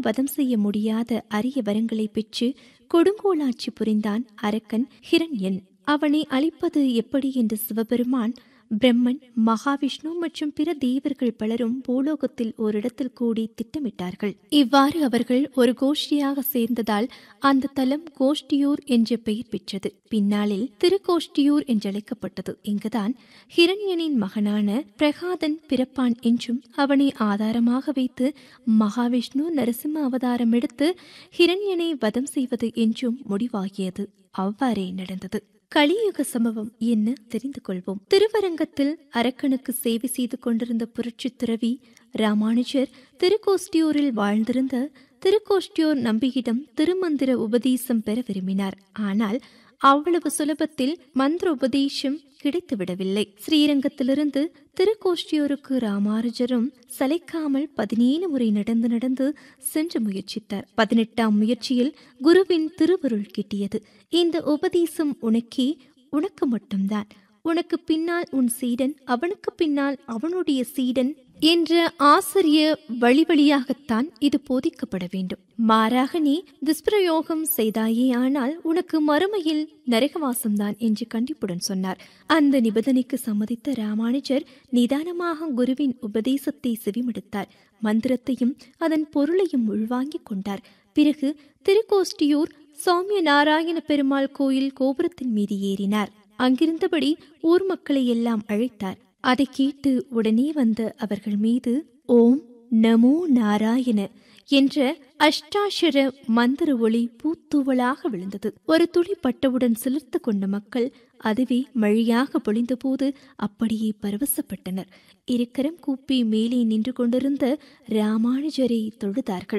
வதம் செய்ய முடியாத அரிய வரங்களை பெற்று கொடுங்கோலாட்சி புரிந்தான் அரக்கன் ஹிரண்யன் அவனை அழிப்பது எப்படி என்று சிவபெருமான் பிரம்மன் மகாவிஷ்ணு மற்றும் பிற தேவர்கள் பலரும் பூலோகத்தில் ஓரிடத்தில் கூடி திட்டமிட்டார்கள் இவ்வாறு அவர்கள் ஒரு கோஷ்டியாக சேர்ந்ததால் அந்த தலம் கோஷ்டியூர் என்ற பெயர் பெற்றது பின்னாளில் திருக்கோஷ்டியூர் என்றழைக்கப்பட்டது இங்குதான் ஹிரண்யனின் மகனான பிரகாதன் பிறப்பான் என்றும் அவனை ஆதாரமாக வைத்து மகாவிஷ்ணு நரசிம்ம அவதாரம் எடுத்து ஹிரண்யனை வதம் செய்வது என்றும் முடிவாகியது அவ்வாறே நடந்தது கலியுக சம்பவம் என்ன தெரிந்து கொள்வோம் திருவரங்கத்தில் அரக்கனுக்கு சேவை செய்து கொண்டிருந்த புரட்சி துறவி ராமானுஜர் திருக்கோஷ்டியூரில் வாழ்ந்திருந்த திருக்கோஷ்டியூர் நம்பியிடம் திருமந்திர உபதேசம் பெற விரும்பினார் ஆனால் அவ்வளவு சுலபத்தில் மந்திர உபதேசம் கிடைத்துவிடவில்லை ஸ்ரீரங்கத்திலிருந்து திருக்கோஷ்டியூருக்கு ராமானுஜரும் சளைக்காமல் பதினேழு முறை நடந்து நடந்து சென்று முயற்சித்தார் பதினெட்டாம் முயற்சியில் குருவின் திருவருள் கிட்டியது இந்த உபதேசம் உனக்கே உனக்கு மட்டும்தான் உனக்கு பின்னால் உன் சீடன் அவனுக்கு பின்னால் அவனுடைய சீடன் என்ற ஆசிரிய வழி வழியாகத்தான் இது போதிக்கப்பட வேண்டும் மாறாக நீ துஷ்பிரயோகம் செய்தாயே ஆனால் உனக்கு மறுமையில் நரகவாசம்தான் என்று கண்டிப்புடன் சொன்னார் அந்த நிபந்தனைக்கு சம்மதித்த ராமானுஜர் நிதானமாக குருவின் உபதேசத்தை செவிமடுத்தார் மந்திரத்தையும் அதன் பொருளையும் உள்வாங்கிக் கொண்டார் பிறகு திருக்கோஷ்டியூர் சௌமிய நாராயண பெருமாள் கோயில் கோபுரத்தின் மீது ஏறினார் அங்கிருந்தபடி ஊர் மக்களை எல்லாம் அழைத்தார் அதை கேட்டு உடனே வந்த அவர்கள் மீது ஓம் நமோ நாராயண என்ற அஷ்டாஷர மந்திர ஒளி பூத்தூவலாக விழுந்தது ஒரு துளி பட்டவுடன் சிலிர்த்து கொண்ட மக்கள் அதுவே மழையாக பொழிந்தபோது அப்படியே பரவசப்பட்டனர் இருக்கரம் கூப்பி மேலே நின்று கொண்டிருந்த ராமானுஜரை தொழுதார்கள்